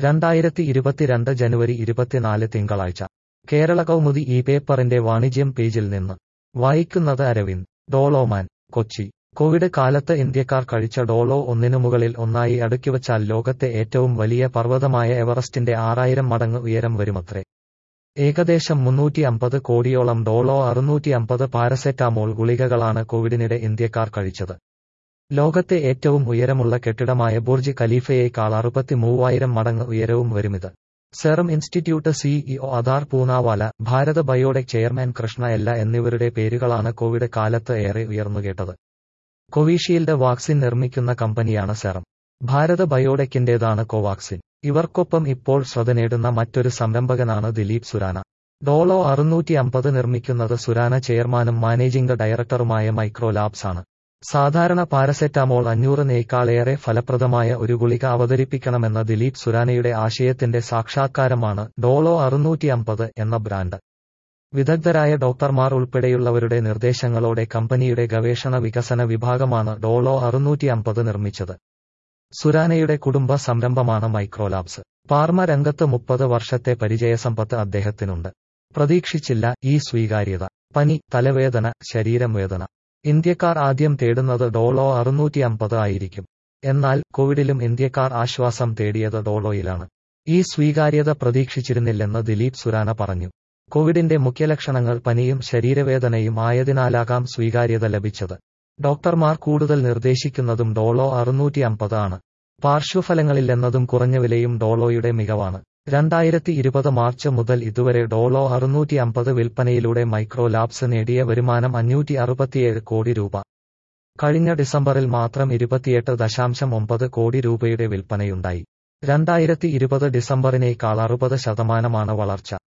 രണ്ടായിരത്തി ഇരുപത്തിരണ്ട് ജനുവരി ഇരുപത്തിനാല് തിങ്കളാഴ്ച കേരള കൗമുദി ഈ പേപ്പറിന്റെ വാണിജ്യം പേജിൽ നിന്ന് വായിക്കുന്നത് അരവിന്ദ് ഡോളോമാൻ കൊച്ചി കോവിഡ് കാലത്ത് ഇന്ത്യക്കാർ കഴിച്ച ഡോളോ ഒന്നിനു മുകളിൽ ഒന്നായി അടുക്കിവച്ചാൽ ലോകത്തെ ഏറ്റവും വലിയ പർവ്വതമായ എവറസ്റ്റിന്റെ ആറായിരം മടങ്ങ് ഉയരം വരുമത്രേ ഏകദേശം മുന്നൂറ്റി അമ്പത് കോടിയോളം ഡോളോ അറുന്നൂറ്റി അമ്പത് പാരസെറ്റാമോൾ ഗുളികകളാണ് കോവിഡിനിടെ ഇന്ത്യക്കാർ കഴിച്ചത് ലോകത്തെ ഏറ്റവും ഉയരമുള്ള കെട്ടിടമായ ബുർജ് ഖലീഫയേക്കാൾ അറുപത്തി മൂവായിരം മടങ്ങ് ഉയരവും വരുമിത് serum institute CEO Adar Poonawalla Bharat biotech chairman Krishna Ella എന്നിവരുടെ പേരുകളാണ് കോവിഡ് കാലത്ത് ഏറെ ഉയർന്നുകേട്ടത് കോവിഷീൽഡ് വാക്സിൻ നിർമ്മിക്കുന്ന കമ്പനിയാണ് സെറം ഭാരത് ബയോടെക്കിന്റേതാണ് കോവാക്സിൻ ഇവർക്കൊപ്പം ഇപ്പോൾ ശ്രദ്ധ നേടുന്ന മറ്റൊരു സംരംഭകനാണ് ദിലീപ് സുരാന ഡോളോ അറുന്നൂറ്റി അമ്പത് നിർമ്മിക്കുന്നത് സുരാന ചെയർമാനും മാനേജിംഗ് ഡയറക്ടറുമായ മൈക്രോ ലാബ്സ് ആണ് സാധാരണ പാരസെറ്റാമോൾ അഞ്ഞൂറിനേക്കാളേറെ ഫലപ്രദമായ ഒരു ഗുളിക അവതരിപ്പിക്കണമെന്ന ദിലീപ് സുരാനയുടെ ആശയത്തിന്റെ സാക്ഷാത്കാരമാണ് ഡോളോ അറുന്നൂറ്റി അമ്പത് എന്ന ബ്രാൻഡ് വിദഗ്ധരായ ഡോക്ടർമാർ ഉൾപ്പെടെയുള്ളവരുടെ നിർദ്ദേശങ്ങളോടെ കമ്പനിയുടെ ഗവേഷണ വികസന വിഭാഗമാണ് ഡോളോ അറുന്നൂറ്റി അമ്പത് നിർമ്മിച്ചത് സുരാനയുടെ കുടുംബ സംരംഭമാണ് മൈക്രോലാബ്സ് പാർമ രംഗത്ത് മുപ്പത് വർഷത്തെ പരിചയസമ്പത്ത് അദ്ദേഹത്തിനുണ്ട് പ്രതീക്ഷിച്ചില്ല ഈ സ്വീകാര്യത പനി തലവേദന ശരീരം വേദന ഇന്ത്യക്കാർ ആദ്യം തേടുന്നത് ഡോളോ അറുന്നൂറ്റി അമ്പത് ആയിരിക്കും എന്നാൽ കോവിഡിലും ഇന്ത്യക്കാർ ആശ്വാസം തേടിയത് ഡോളോയിലാണ് ഈ സ്വീകാര്യത പ്രതീക്ഷിച്ചിരുന്നില്ലെന്ന് ദിലീപ് സുരാന പറഞ്ഞു കോവിഡിന്റെ മുഖ്യലക്ഷണങ്ങൾ പനിയും ശരീരവേദനയും ആയതിനാലാകാം സ്വീകാര്യത ലഭിച്ചത് ഡോക്ടർമാർ കൂടുതൽ നിർദ്ദേശിക്കുന്നതും ഡോളോ അറുന്നൂറ്റി അമ്പത് ആണ് പാർശ്വഫലങ്ങളില്ലെന്നതും കുറഞ്ഞ വിലയും ഡോളോയുടെ മികവാണ് രണ്ടായിരത്തി ഇരുപത് മാർച്ച് മുതൽ ഇതുവരെ ഡോളോ അറുന്നൂറ്റി അമ്പത് വിൽപ്പനയിലൂടെ മൈക്രോ ലാബ്സ് നേടിയ വരുമാനം അഞ്ഞൂറ്റി അറുപത്തിയേഴ് കോടി രൂപ കഴിഞ്ഞ ഡിസംബറിൽ മാത്രം ഇരുപത്തിയെട്ട് ദശാംശം ഒമ്പത് കോടി രൂപയുടെ വിൽപ്പനയുണ്ടായി രണ്ടായിരത്തി ഇരുപത് ഡിസംബറിനേക്കാൾ അറുപത് ശതമാനമാണ് വളർച്ച